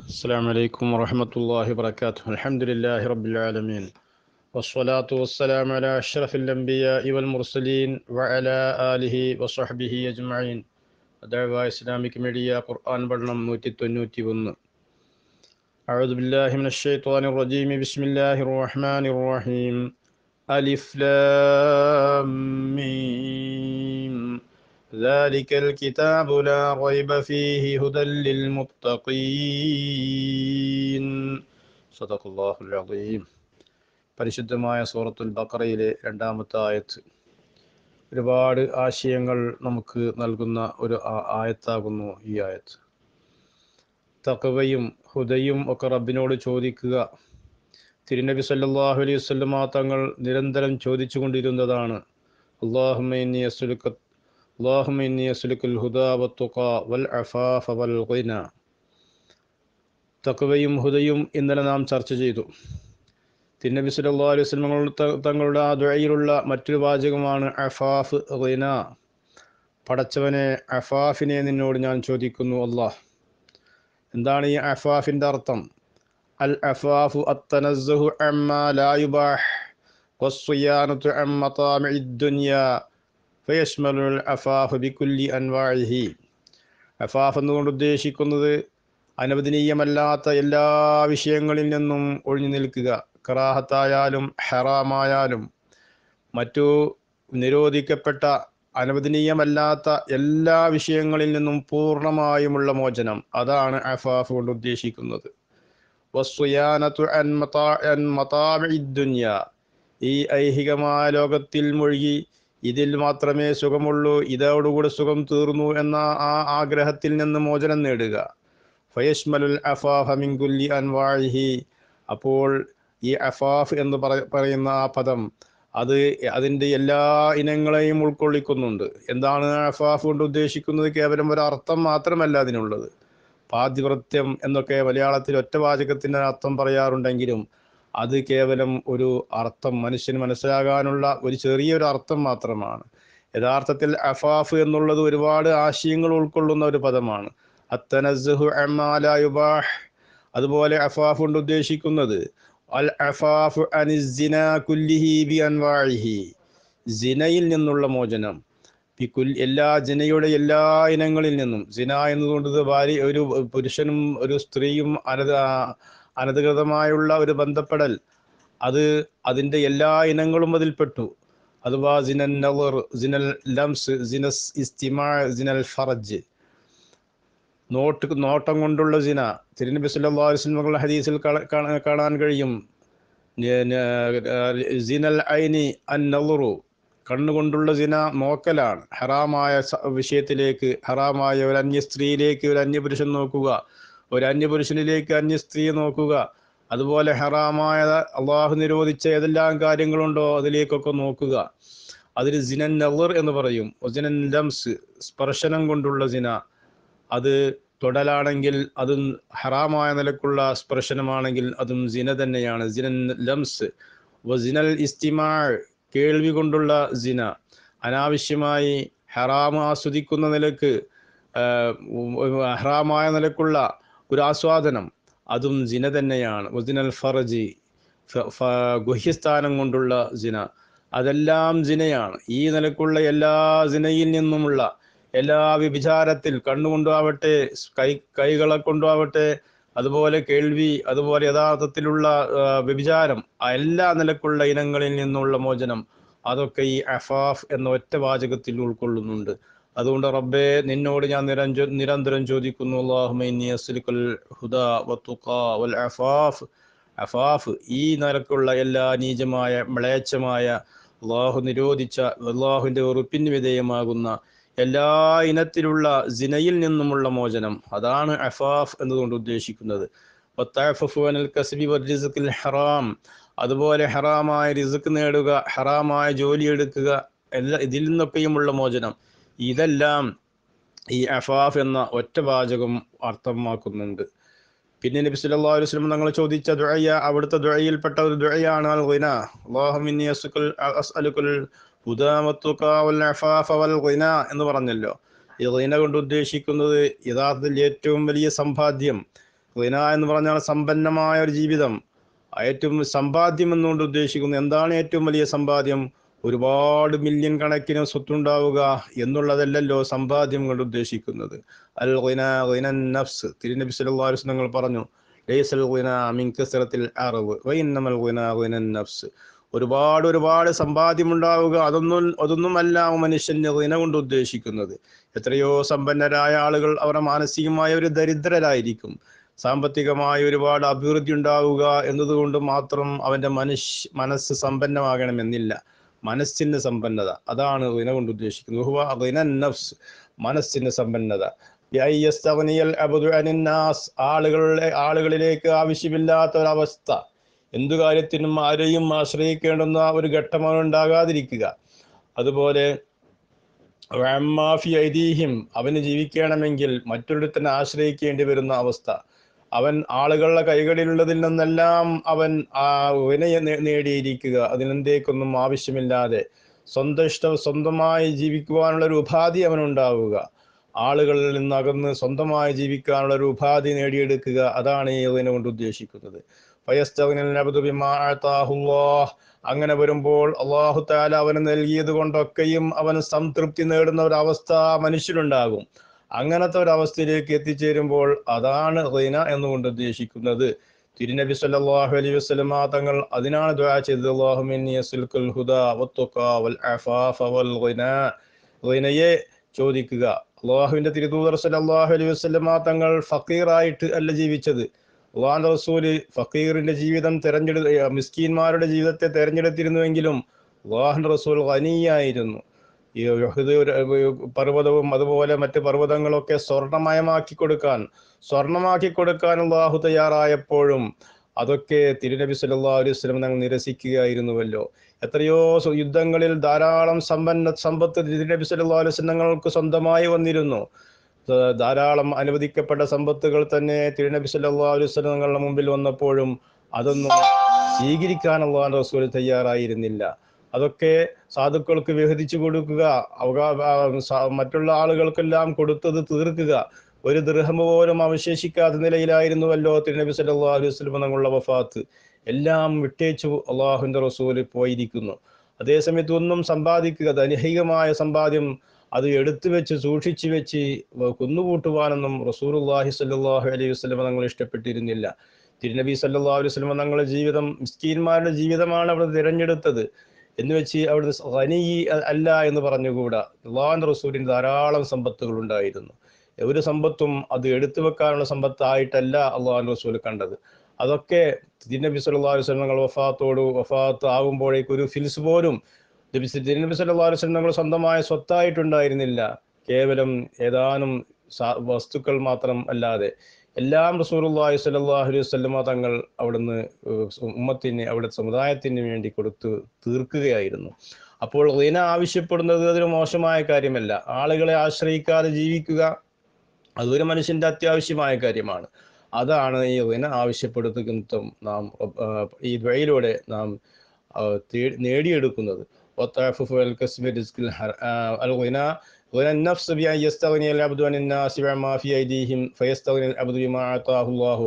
السلام عليكم ورحمة الله وبركاته الحمد لله رب العالمين والصلاة والسلام على أشرف الأنبياء والمرسلين وعلى آله وصحبه أجمعين دعوة إسلامك ميديا قرآن برنم نوتي تنوتي ون أعوذ بالله من الشيطان الرجيم بسم الله الرحمن الرحيم ألف لام ميم ذلك الكتاب لا ريب فيه هدى للمتقين صدق الله العظيم പരിശുദ്ധമായ സൂറത്തുൽ ബക്കറയിലെ രണ്ടാമത്തെ ആയത്ത് ഒരുപാട് ആശയങ്ങൾ നമുക്ക് നൽകുന്ന ഒരു ആ- ആയത്താകുന്നു ഈ ആയത്ത് തക്കവയും ഹുദയും ഒക്കെ റബ്ബിനോട് ചോദിക്കുക തിരുനബി സല്ലല്ലാഹു അലൈഹി വസല്ലമ തങ്ങൾ നിരന്തരം ചോദിച്ചുകൊണ്ടിരുന്നതാണ് അള്ളാഹുമ്മ ഇന്നി അസ്ലുക اللهم إني أسألك الهدى والتقى والعفاف والغنى തക്കവയും ഹുദയും ഇന്നലെ നാം ചർച്ച ചെയ്തു തിന്നബി സല്ലല്ലാഹു അലൈഹി വസല്ലം തങ്ങളുടെ ആ ദുആയിലുള്ള മറ്റൊരു വാചകമാണ് അഫാഫ് ഗിന പടച്ചവനെ അഫാഫിനെ നിന്നോട് ഞാൻ ചോദിക്കുന്നു അല്ലാഹ് എന്താണ് ഈ അഫാഫിൻ്റെ അർത്ഥം അൽ അഫാഫു അത്തനസ്സുഹു അമ്മാ ലാ യുബാഹ് വസ്സുയാനത്തു അം മതാമിഇ ദുനിയാ ഫയഷ്മലുൽ അഫാഫ് ബിക്കുല്ലി അൻവാഴിഹി അഫാഫ് എന്നുകൊണ്ട് ഉദ്ദേശിക്കുന്നത് അനുവദനീയമല്ലാത്ത എല്ലാ വിഷയങ്ങളിൽ നിന്നും ഒഴിഞ്ഞു നിൽക്കുക കറാഹത്തായാലും ഹറാമായാലും മറ്റു നിരോധിക്കപ്പെട്ട അനുവദനീയമല്ലാത്ത എല്ലാ വിഷയങ്ങളിൽ നിന്നും പൂർണ്ണമായുമുള്ള മോചനം അതാണ് അഫാഫ് കൊണ്ട് ഉദ്ദേശിക്കുന്നത് വസ്സുയാനത്തു അൻ മതാ- അൻ മതാമിഇ ദുനിയ ഈ ഐഹികമായ ലോകത്തിൽ മുഴുകി ഇതിൽ മാത്രമേ സുഖമുള്ളൂ ഇതോടുകൂടി സുഖം തീർന്നു എന്ന ആ ആഗ്രഹത്തിൽ നിന്ന് മോചനം നേടുക ഫയഷ്മലുൽ അഫാഫ് മിൻകുല്ലി അൻവാഴിഹി അപ്പോൾ ഈ അഫാഫ് എന്ന് പറ- പറയുന്ന ആ പദം അത് അതിൻ്റെ എല്ലാ ഇനങ്ങളെയും ഉൾക്കൊള്ളിക്കുന്നുണ്ട് എന്താണ് അഫാഫ് കൊണ്ട് ഉദ്ദേശിക്കുന്നത് കേവലം ഒരു അർത്ഥം മാത്രമല്ല അതിനുള്ളത് പാതിവൃത്യം എന്നൊക്കെ മലയാളത്തിൽ ഒറ്റ വാചകത്തിൻ്റെ അർത്ഥം പറയാറുണ്ടെങ്കിലും അത് കേവലം ഒരു അർത്ഥം മനുഷ്യന് മനസ്സിലാകാനുള്ള ഒരു ചെറിയൊരു അർത്ഥം മാത്രമാണ് യഥാർത്ഥത്തിൽ അഫാഫ് എന്നുള്ളത് ഒരുപാട് ആശയങ്ങൾ ഉൾക്കൊള്ളുന്ന ഒരു പദമാണ് അത്തനസ്ഹു അമ്മാല യുബാഹ് അതുപോലെ അഫാഫ് കൊണ്ട് ഉദ്ദേശിക്കുന്നത് അൽ അഫാഫു അനിസിന കുല്ലിഹി ബി അൻവാഴിഹി സിനയിൽ നിന്നുള്ള മോചനം ബിക്കുൽ എല്ലാ ജിനയുടെ എല്ലാ ഇനങ്ങളിൽ നിന്നും സിന എന്നതുകൊണ്ട് ഇത് ഭാര്യ ഒരു പുരുഷനും ഒരു സ്ത്രീയും അനത അനധികൃതമായുള്ള ഒരു ബന്ധപ്പെടൽ അത് അതിൻ്റെ എല്ലാ ഇനങ്ങളും അതിൽപ്പെട്ടു അഥവാ സിനൽ നവർ സിനൽ ലംസ് സിനസ് ഇസ്തിമാ സിനൽ ഫറജ് നോട്ട് നോട്ടം കൊണ്ടുള്ള സിന തിരുനബി സല്ലല്ലാഹു അലൈഹി വസല്ലം ഹദീസിൽ കാണ- കാണ- കാണാൻ കഴിയും ന- ന- സിനൽ ഐനി അൻ നളുറു കണ്ണുകൊണ്ടുള്ള സിന നോക്കലാണ് ഹറാമായ സ- വിഷയത്തിലേക്ക് ഹറാമായ ഒരു അന്യ സ്ത്രീയിലേക്ക് ഒരു അന്യപുരുഷൻ നോക്കുക ഒരു അന്യപുരുഷനിലേക്ക് അന്യ സ്ത്രീയെ നോക്കുക അതുപോലെ ഹറാമായ അള്ളാഹു നിരോധിച്ച ഏതെല്ലാം കാര്യങ്ങളുണ്ടോ അതിലേക്കൊക്കെ നോക്കുക അതിന് സിനൻ നവർ എന്ന് പറയും സിനൻ ലംസ് സ്പർശനം കൊണ്ടുള്ള സിന അത് തൊടലാണെങ്കിൽ അതും ഹറാമായ നിലക്കുള്ള സ്പർശനമാണെങ്കിൽ അതും സിന തന്നെയാണ് സിനൻ ലംസ് വസിനൽ ഇസ്തിമാ കേൾവി കൊണ്ടുള്ള സിന അനാവശ്യമായി ഹറാം ആസ്വദിക്കുന്ന നിലക്ക് ആഹ്, ഉം, ഹറാമായ നിലക്കുള്ള ഒരു ആസ്വാദനം അതും സിന തന്നെയാണ് വസിനൽ ഫറജി ഫ- ഫ- ഗുഹ്യസ്ഥാനം കൊണ്ടുള്ള സിന അതെല്ലാം സിനയാണ് ഈ നിലക്കുള്ള എല്ലാ സിനയിൽ നിന്നുമുള്ള എല്ലാ വ്യഭിചാരത്തിൽ കണ്ണുകൊണ്ടാവട്ടെ കൈ കൈകളെ കൊണ്ടാവട്ടെ അതുപോലെ കേൾവി അതുപോലെ യഥാർത്ഥത്തിലുള്ള ആ, വ്യഭിചാരം ആ എല്ലാ നിലക്കുള്ള ഇനങ്ങളിൽ നിന്നുള്ള മോചനം അതൊക്കെ ഈ അഫാഫ് എന്ന ഒറ്റ വാചകത്തിൽ ഉൾക്കൊള്ളുന്നുണ്ട് അതുകൊണ്ട് റബ്ബേ നിന്നോട് ഞാൻ നിരഞ്ജ നിരന്തരം ചോദിക്കുന്നു അല്ലാഹുമ്മ ഇന്നി അസ്അലുക്കൽ ഹുദാ വത്തുഖാ വൽ അഫാഫ് അഫാഫ് ഈ നിലക്കുള്ള എല്ലാ നീചമായ മ്ലേച്ഛമായ അള്ളാഹു നിരോധിച്ച അള്ളാഹുവിൻ്റെ വെറുപ്പിന് വിധേയമാകുന്ന എല്ലാ ഇനത്തിലുള്ള സിനയിൽ നിന്നുമുള്ള മോചനം അതാണ് അഫാഫ് എന്നതുകൊണ്ട് ഉദ്ദേശിക്കുന്നത് വത്തഅഫഫു അനിൽ കസ്ബി വറിസ്ഖിൽ ഹറാം അതുപോലെ ഹറാമായ റിസ്ക് നേടുക ഹറാമായ ജോലി എടുക്കുക എല്ലാ ഇതിൽ നിന്നൊക്കെയുമുള്ള മോചനം ഇതെല്ലാം ഈ അഫാഫ് എന്ന ഒറ്റ വാചകം അർത്ഥമാക്കുന്നുണ്ട് പിന്നെ നബി സല്ലല്ലാഹു അലൈഹി വസല്ലം തങ്ങൾ ചോദിച്ച ദുആയ അവിടുത്തെ ദുആയിൽപ്പെട്ട ഒരു ദുആയാണ് അൽ ഗിന അല്ലാഹുമ്മ ഇന്നി അസ്അലുൽ അസ്അലുൽ ഹുദാ വത്തുഖാ വൽ അഫാഫ വൽ ഗിന എന്ന് പറഞ്ഞല്ലോ ഈ ഗിന കൊണ്ട് ഉദ്ദേശിക്കുന്നത് യഥാർത്ഥത്തിൽ ഏറ്റവും വലിയ സമ്പാദ്യം ഖിന എന്ന് പറഞ്ഞാൽ സമ്പന്നമായ ഒരു ജീവിതം ഏറ്റവും സമ്പാദ്യം എന്നുകൊണ്ട് ഉദ്ദേശിക്കുന്നത് എന്താണ് ഏറ്റവും വലിയ സമ്പാദ്യം ഒരുപാട് മില്യൺ കണക്കിന് സ്വത്തുണ്ടാവുക എന്നുള്ളതല്ലല്ലോ സമ്പാദ്യം കൊണ്ട് ഉദ്ദേശിക്കുന്നത് അൽ ഖിന ഖിന നഫ്സ് തിരുനബി സല്ലല്ലാഹു അലൈഹി വസല്ലം തങ്ങൾ പറഞ്ഞു ലൈസൽ ഖിന മിൻ കസറത്തിൽ അറവ് വഇന്നമൽ ഖിന ഖിന നഫ്സ് ഒരുപാട് ഒരുപാട് സമ്പാദ്യം ഉണ്ടാവുക അതൊന്നും അതൊന്നുമല്ല മനുഷ്യന് ഖിന കൊണ്ട് ഉദ്ദേശിക്കുന്നത് എത്രയോ സമ്പന്നരായ ആളുകൾ അവരുടെ മാനസികമായ ഒരു ദരിദ്രരായിരിക്കും സാമ്പത്തികമായ ഒരുപാട് അഭിവൃദ്ധി ഉണ്ടാവുക എന്നതുകൊണ്ട് മാത്രം അവന്റെ മനുഷ്യ മനസ്സ് സമ്പന്നമാകണമെന്നില്ല മനസ്സിന്റെ സമ്പന്നത അതാണ് ഖിന കൊണ്ട് ഉദ്ദേശിക്കുന്നത് ഹുവ ഖിന നഫ്സ് മനസ്സിന്റെ സമ്പന്നത ബിഅയ്യസ്തഗ്നിയൽ അബ്ദു അനിന്നാസ് ആളുകളുടെ ആളുകളിലേക്ക് ആവശ്യമില്ലാത്ത ഒരവസ്ഥ എന്തു കാര്യത്തിനും ആരെയും ആശ്രയിക്കേണ്ടുന്ന ഒരു ഘട്ടമാണ് ഉണ്ടാകാതിരിക്കുക അതുപോലെ വഅമ്മാഫി ഐദീഹിം അവന് ജീവിക്കണമെങ്കിൽ മറ്റൊരിടത്തിനെ ആശ്രയിക്കേണ്ടി വരുന്ന അവസ്ഥ അവൻ ആളുകളുടെ കൈകളിലുള്ളതിൽ നിന്നെല്ലാം അവൻ ആ വിനയ നേ- നേടിയിരിക്കുക അതിനെന്തേക്കൊന്നും ആവശ്യമില്ലാതെ സ്വന്തം ഇഷ്ട സ്വന്തമായി ജീവിക്കുവാനുള്ള ഒരു ഉപാധി അവനുണ്ടാവുക ആളുകളിൽ നിന്ന് അകന്ന് സ്വന്തമായി ജീവിക്കാനുള്ള ഒരു ഉപാധി നേടിയെടുക്കുക അതാണ് ഈ ഇതിനെ കൊണ്ട് ഉദ്ദേശിക്കുന്നത് ഫയസ്തഗ്നിൽ അബ്ദു ബിമാ അതാഹുല്ലാഹ് അങ്ങനെ വരുമ്പോൾ അള്ളാഹു താല അവന് നൽകിയത് കൊണ്ടൊക്കെയും അവന് സംതൃപ്തി നേടുന്ന ഒരു അവസ്ഥ മനുഷ്യനുണ്ടാകും അങ്ങനത്തെ ഒരു അവസ്ഥയിലേക്ക് എത്തിച്ചേരുമ്പോൾ അതാണ് റീന എന്നുകൊണ്ട് ഉദ്ദേശിക്കുന്നത് തിരുനബി സല്ലല്ലാഹു അലൈഹി വസല്ലമ തങ്ങൾ അതിനാണ് ദുആ ചെയ്തത് അല്ലാഹുമ്മ യസ്ലുൽ ഹുദാ വത്തുഖ വൽ അഫാഫ വൽ ഗിനാ ഗിനയെ ചോദിക്കുക അള്ളാഹുവിന്റെ തിരുദൂതർ സല്ലല്ലാഹു അലൈഹി വസല്ലമ തങ്ങൾ ഫക്കീറായിട്ട് അല്ല ജീവിച്ചത് അള്ളാഹുന്റെ റസൂല് ഫക്കീറിന്റെ ജീവിതം തെരഞ്ഞെടു ഏർ മിസ്കീന്മാരുടെ ജീവിതത്തെ തെരഞ്ഞെടുത്തിരുന്നുവെങ്കിലും അള്ളാഹുന്റെ റസൂൽ ഖനിയായിരുന്നു ഈ ഉഹദ് ഒരു പർവ്വതവും അതുപോലെ മറ്റ് പർവ്വതങ്ങളൊക്കെ സ്വർണമയമാക്കി കൊടുക്കാൻ സ്വർണമാക്കി കൊടുക്കാൻ അള്ളാഹു തയ്യാറായപ്പോഴും അതൊക്കെ തിരുനബി സല്ലല്ലാഹു അലൈഹി വസല്ലം ഞങ്ങൾ നിരസിക്കുകയായിരുന്നുവല്ലോ എത്രയോ സു- യുദ്ധങ്ങളിൽ ധാരാളം സമ്പന്ന സമ്പത്ത് തിരുനബി സല്ലല്ലാഹു അലൈഹി വസല്ലം ഞങ്ങൾക്ക് സ്വന്തമായി വന്നിരുന്നു ധ- ധാരാളം അനുവദിക്കപ്പെട്ട സമ്പത്തുകൾ തന്നെ തിരുനബി സല്ലല്ലാഹു അലൈഹി വസല്ലം ഞങ്ങളുടെ മുമ്പിൽ വന്നപ്പോഴും അതൊന്നും സ്വീകരിക്കാൻ അള്ളാഹു റസൂൽ തയ്യാറായിരുന്നില്ല അതൊക്കെ സാധുക്കൾക്ക് വിഭജിച്ചു കൊടുക്കുക അവകാ ആ, സ- മറ്റുള്ള ആളുകൾക്കെല്ലാം കൊടുത്തത് തീർക്കുക ഒരു ദൃഹം പോലും അവശേഷിക്കാത്ത നിലയിലായിരുന്നുവല്ലോ തിരുനബി സല്ലല്ലാഹു അലൈഹി വസല്ലം തങ്ങളുടെ വഫാത്ത് എല്ലാം വിട്ടേച്ചു അള്ളാഹുവിന്റെ റസൂല് പോയിരിക്കുന്നു അതേസമയത്ത് ഒന്നും സമ്പാദിക്കുക ധനിഹികമായ സമ്പാദ്യം അത് എടുത്തു വെച്ച് സൂക്ഷിച്ചു വെച്ച് വ- കുന്നുകൂട്ടുവാനൊന്നും റസൂലുള്ളാഹി സ്വല്ലല്ലാഹു അലൈഹി വസല്ലം തങ്ങൾ ഇഷ്ടപ്പെട്ടിരുന്നില്ല തിരുനബി സല്ലല്ലാഹു അലൈഹി വസല്ലം തങ്ങളുടെ ജീവിതം മിസ്കീന്മാരുടെ ജീവിതമാണ് അവിടെ തിരഞ്ഞെടുത്തത് എന്ന് വെച്ച് അവിടുത്തെ ഖനി അല്ല എന്ന് പറഞ്ഞുകൂടാ അള്ളാഹുന്റെ റസൂലിന് ധാരാളം സമ്പത്തുകൾ ഉണ്ടായിരുന്നു ഒരു സമ്പത്തും അത് എടുത്തു വെക്കാനുള്ള സമ്പത്തായിട്ടല്ല അള്ളാഹു റസൂൽ കണ്ടത് അതൊക്കെ തിരുനബി സല്ലല്ലാഹു അലൈഹി വസല്ലം തങ്ങൾ വഫാത്തോട് വഫാത്ത് ആകുമ്പോഴേക്ക് ഒരു ഫിൽസ് പോലും നബി സ- തിരുനബി സല്ലല്ലാഹു അലൈഹി വസല്ലം തങ്ങൾ സ്വന്തമായ സ്വത്തായിട്ടുണ്ടായിരുന്നില്ല കേവലം ഏതാനും സാ- വസ്തുക്കൾ മാത്രം അല്ലാതെ എല്ലാം റസൂലുള്ളാഹി സ്വല്ലല്ലാഹു അലൈഹി വസല്ലമ തങ്ങൾ അവിടുന്ന് ഏഹ് ഉമ്മത്തിന് അവിടെ സമുദായത്തിന് വേണ്ടി കൊടുത്തു തീർക്കുകയായിരുന്നു അപ്പോൾ റീന ആവശ്യപ്പെടുന്നത് അതൊരു മോശമായ കാര്യമല്ല ആളുകളെ ആശ്രയിക്കാതെ ജീവിക്കുക അതൊരു മനുഷ്യന്റെ അത്യാവശ്യമായ കാര്യമാണ് അതാണ് ഈ റീന ആവശ്യപ്പെടുത്തുന്നതും നാം ആ, ഈ ദ്വയിലൂടെ നാം ആ, തേ- നേടിയെടുക്കുന്നത് والتعفف والكسب رزق الحر- آه، الغنى غنى النفس بأن يستغني العبد عن الناس بما في أيديهم فيستغني العبد بما أعطاه الله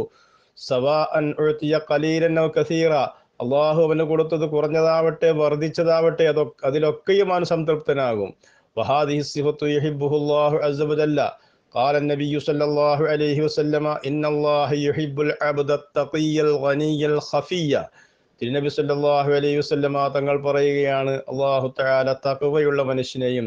سواء أعطي قليلا أو كثيرا അള്ളാഹു അവന് കൊടുത്തത് കുറഞ്ഞതാവട്ടെ വർദ്ധിച്ചതാവട്ടെ അതൊക്കെ അതിലൊക്കെയും അവൻ സംതൃപ്തനാകും വഹാദിഹി സിഫത്തു യഹിബ്ബുഹുല്ലാഹു അസ്സ വജല്ല قال النبي صلى الله عليه وسلم إن الله يحب العبد التقي الغني الخفي തിരുനബി സല്ലല്ലാഹു അലൈഹി വസല്ലമ തങ്ങൾ പറയുകയാണ് അള്ളാഹു തആല തഖ്വയുള്ള മനുഷ്യനെയും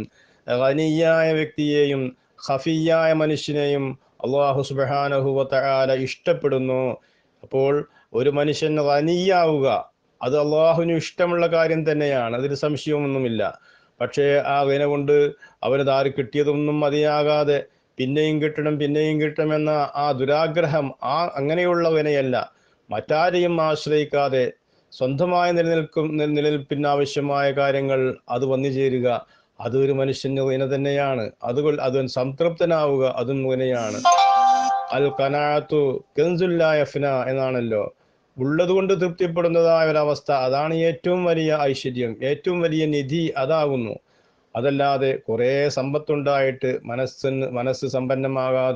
ഖനിയായ വ്യക്തിയെയും ഖഫിയായ മനുഷ്യനെയും അള്ളാഹു സുബ്ഹാനഹു വ തആല ഇഷ്ടപ്പെടുന്നു അപ്പോൾ ഒരു മനുഷ്യൻ ഖനിയാവുക അത് അള്ളാഹുവിന് ഇഷ്ടമുള്ള കാര്യം തന്നെയാണ് അതിൽ സംശയമൊന്നുമില്ല പക്ഷേ ആ വിന കൊണ്ട് അവന് താര് കിട്ടിയതൊന്നും മതിയാകാതെ പിന്നെയും കിട്ടണം പിന്നെയും കിട്ടണമെന്ന ആ ദുരാഗ്രഹം ആ അങ്ങനെയുള്ള വിനയല്ല മറ്റാരെയും ആശ്രയിക്കാതെ സ്വന്തമായി നിലനിൽക്കും നില- നിലനിൽപ്പിന് ആവശ്യമായ കാര്യങ്ങൾ അത് വന്നു ചേരുക അതൊരു മനുഷ്യന്റെ വിന തന്നെയാണ് അതുകൊണ്ട് അത് സംതൃപ്തനാവുക അതും വിനയാണ് അൽ കനാത്തു കെൻസുല്ലായഫ്ന എന്നാണല്ലോ ഉള്ളതുകൊണ്ട് തൃപ്തിപ്പെടുന്നതായ ഒരവസ്ഥ അതാണ് ഏറ്റവും വലിയ ഐശ്വര്യം ഏറ്റവും വലിയ നിധി അതാകുന്നു അതല്ലാതെ കുറേ സമ്പത്തുണ്ടായിട്ട് മനസ്സിന് മനസ്സ് സമ്പന്നമാകാതെ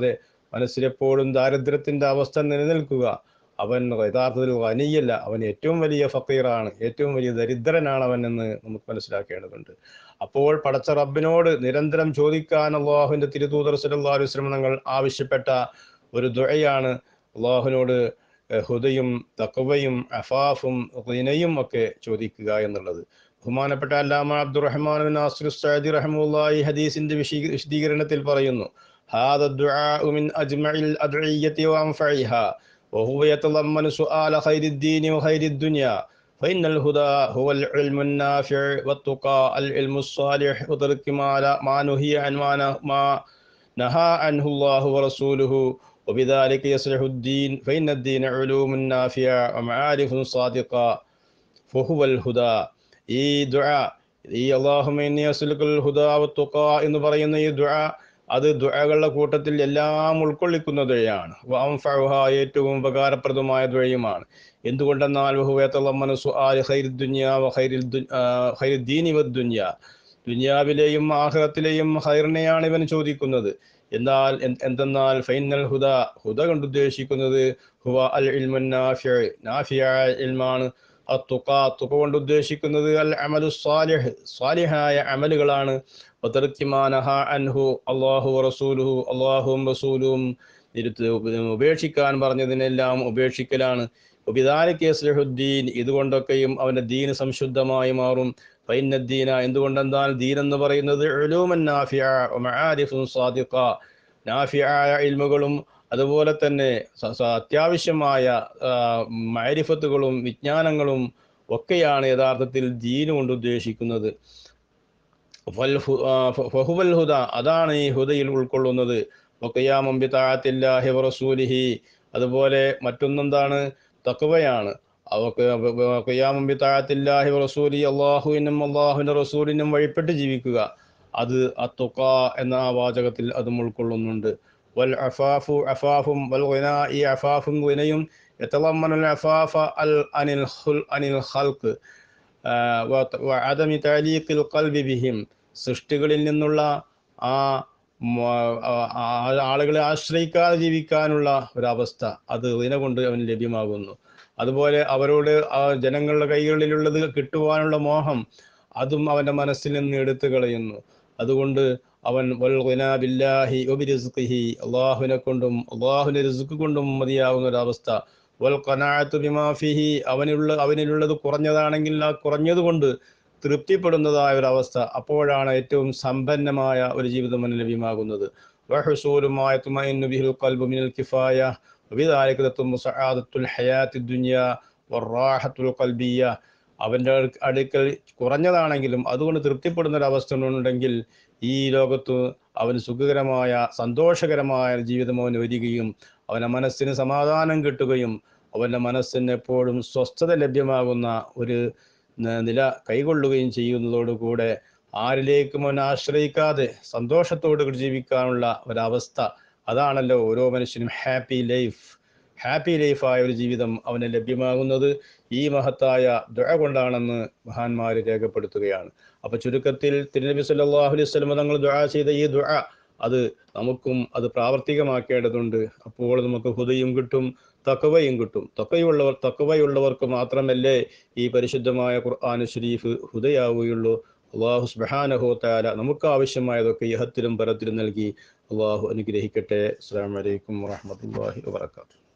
മനസ്സിലെപ്പോഴും ദാരിദ്ര്യത്തിൻ്റെ അവസ്ഥ നിലനിൽക്കുക അവൻ യഥാർത്ഥത്തിൽ വനിയല്ല അവൻ ഏറ്റവും വലിയ ഫക്കീറാണ് ഏറ്റവും വലിയ ദരിദ്രനാണ് അവൻ എന്ന് നമുക്ക് മനസ്സിലാക്കേണ്ടതുണ്ട് അപ്പോൾ പടച്ച റബ്ബിനോട് നിരന്തരം ചോദിക്കാൻ അള്ളാഹുവിൻ്റെ തിരുതൂതർ സല്ലല്ലാഹു അലൈഹി വസല്ലം തങ്ങൾ ആവശ്യപ്പെട്ട ഒരു ദുഴയാണ് അള്ളാഹുവിനോട് ഹുദയും തക്കവയും അഫാഫും ഖിനയും ഒക്കെ ചോദിക്കുക എന്നുള്ളത് ബഹുമാനപ്പെട്ട അല്ലാമ അബ്ദുറഹ്മാൻ ബിൻ നാസിർ സഅദി റഹ്മത്തുള്ളാഹി ഹദീസിന്റെ വിശീ- വിശദീകരണത്തിൽ പറയുന്നു هذا الدعاء من أجمع الأدعية وأنفعها وهو يتضمن سؤال خير الدين وخير الدنيا فإن الهدى هو العلم النافع والتقى العلم الصالح وترك ما لا ما نهي عن ما نه- ما نهى عنه الله ورسوله وبذلك يصلح الدين فإن الدين علوم نافعة ومعارف صادقة فهو الهدى ഈ ദുആ ഈ അള്ളാഹുമ ഇന്നി അസ്ലുൽ ഹുദാ വത്തുഖ എന്ന് പറയുന്ന ഈ ദുആ അത് ദുആകളുടെ കൂട്ടത്തിൽ എല്ലാം ഉൾക്കൊള്ളിക്കുന്ന ദുഴയാണ് വഅൻഫഉഹ ഏറ്റവും ഉപകാരപ്രദമായ ദുഴയുമാണ് എന്തുകൊണ്ടെന്നാൽ വഹുവയത്തല്ലമ്മന സുആൽ ഖൈറുദ് ദുനിയ വ ഖൈറുൽ ദു- ആ, ഖൈറുദ് ദീനി വദ് ദുനിയ ദുനിയാവിലെയും ആഖിറത്തിലെയും ഖൈറിനെയാണ് ഇവൻ ചോദിക്കുന്നത് എന്നാൽ എന്ത്- എന്തെന്നാൽ ഫൈനൽ ഹുദ ഹുദ കൊണ്ട് ഉദ്ദേശിക്കുന്നത് ഹുവ അൽ ഇൽമുൻ നാഫിഅ നാഫിയായ ഇൽമാണ് അത്തുക തുക കൊണ്ട് ഉദ്ദേശിക്കുന്നത് അൽ അമലു സാലിഹ് സാലിഹായ അമലുകളാണ് വതർക്കിമാനഹ അൻഹു അള്ളാഹു റസൂലുഹു അള്ളാഹുവും റസൂലും നിരുത്ത് ഉപേക്ഷിക്കാൻ പറഞ്ഞതിനെല്ലാം ഉപേക്ഷിക്കലാണ് ഉപിതാലിക്ക് യസ്ലഹുദ്ദീൻ ഇതുകൊണ്ടൊക്കെയും അവന്റെ ദീന് സംശുദ്ധമായി മാറും ഫൈനദ്ദീന എന്തുകൊണ്ടെന്നാൽ ദീൻ എന്ന് പറയുന്നത് ഉലൂമൻ നാഫിയ മആരിഫുൻ സാദിഖ നാഫിയായ ഇൽമുകളും അതുപോലെ തന്നെ സ- സ- അത്യാവശ്യമായ ആ, മഅരിഫത്തുകളും വിജ്ഞാനങ്ങളും ഒക്കെയാണ് യഥാർത്ഥത്തിൽ ദീന് കൊണ്ട് ഉദ്ദേശിക്കുന്നത് ഫൽ ഹു- ആ, ഫ- ഫഹുവൽ ഹുദ അതാണ് ഈ ഹുദയിൽ ഉൾക്കൊള്ളുന്നത് വഖിയാമും ബിതാഅത്തില്ലാഹി വറസൂലിഹി അതുപോലെ മറ്റൊന്നെന്താണ് തഖ്വയാണ് അവക്ക് ഖിയാമും ബിതാഅത്തില്ലാഹി വറസൂലി അള്ളാഹുവിനും അള്ളാഹുവിൻ്റെ റസൂലിനും വഴിപ്പെട്ട് ജീവിക്കുക അത് അത്തുക എന്ന ആ വാചകത്തിൽ അതും ഉൾക്കൊള്ളുന്നുണ്ട് വൽ അഫാഫു അഫാഫും വൽ ഗിന ഈ അഫാഫും ഗിനയും يتضمن العفاف ال- عن الخل عن الخلق آه، وت- وعدم تعليق القلب بهم സൃഷ്ടികളിൽ നിന്നുള്ള ആ മ- ആ- ആ- ആളുകളെ ആശ്രയിക്കാതെ ജീവിക്കാനുള്ള ഒരവസ്ഥ അത് ഇതിന കൊണ്ട് അവന് ലഭ്യമാകുന്നു അതുപോലെ അവരോട് ആ ജനങ്ങളുടെ കൈകളിലുള്ളത് കിട്ടുവാനുള്ള മോഹം അതും അവന്റെ മനസ്സിൽ നിന്ന് എടുത്തു കളയുന്നു അതുകൊണ്ട് അവൻ വൽ ഗിനാ ബില്ലാഹി വബിരിസ്ഖിഹി അള്ളാഹുവിനെ കൊണ്ടും അള്ളാഹുവിന്റെ റിസ്ക് കൊണ്ടും മതിയാവുന്ന ഒരവസ്ഥ വൽ ഖനാഅത്തു ബിമാ ഫിഹി അവനുള്ള അവനിലുള്ളത് കുറഞ്ഞതാണെങ്കിൽ ആ കുറഞ്ഞത് കൊണ്ട് തൃപ്തിപ്പെടുന്നതായ ഒരു അവസ്ഥ അപ്പോഴാണ് ഏറ്റവും സമ്പന്നമായ ഒരു ജീവിതം അവന് ലഭ്യമാകുന്നത് വഹുസൂലുമായ തുമഇന്നു ബിഹിൽ ഖൽബു മിനൽ കിഫായ وبذلك تتم سعادة الحياة الدنيا والراحة القلبية അവൻ്റെ അടു- അടുക്കൽ കുറഞ്ഞതാണെങ്കിലും അതുകൊണ്ട് തൃപ്തിപ്പെടുന്ന ഒരു അവസ്ഥ ഉണ്ടെങ്കിൽ ഈ ലോകത്ത് അവന് സുഖകരമായ സന്തോഷകരമായ ഒരു ജീവിതം അവന് വരികയും അവൻ്റെ മനസ്സിന് സമാധാനം കിട്ടുകയും അവൻ്റെ മനസ്സിന് എപ്പോഴും സ്വസ്ഥത ലഭ്യമാകുന്ന ഒരു ന- നില കൈകൊള്ളുകയും ചെയ്യുന്നതോടുകൂടെ ആരിലേക്കും അവൻ ആശ്രയിക്കാതെ സന്തോഷത്തോട് കൂടി ജീവിക്കാനുള്ള ഒരവസ്ഥ അതാണല്ലോ ഓരോ മനുഷ്യനും ഹാപ്പി ലൈഫ് ഹാപ്പി ലൈഫായ ഒരു ജീവിതം അവന് ലഭ്യമാകുന്നത് ഈ മഹത്തായ ദുഴ കൊണ്ടാണെന്ന് മഹാന്മാർ രേഖപ്പെടുത്തുകയാണ് അപ്പൊ ചുരുക്കത്തിൽ തിരുനബി സല്ലല്ലാഹു അലൈഹി വസല്ലം തങ്ങൾ ദുആ ചെയ്ത ഈ ദുആ അത് നമുക്കും അത് പ്രാവർത്തികമാക്കേണ്ടതുണ്ട് അപ്പോൾ നമുക്ക് ഹുദയും കിട്ടും തക്കവയും കിട്ടും തക്കയുള്ളവർ തക്കവയുള്ളവർക്ക് മാത്രമല്ലേ ഈ പരിശുദ്ധമായ ഖുർആൻ ഷരീഫ് ഹുദയാവുകയുള്ളൂ അള്ളാഹു സുബ്ഹാനഹു തആല നമുക്ക് ആവശ്യമായതൊക്കെ ഇഹത്തിലും പരത്തിലും നൽകി അള്ളാഹു അനുഗ്രഹിക്കട്ടെ അസ്സലാമു അലൈക്കും വറഹ്മത്തുള്ളാഹി വബറകാതുഹു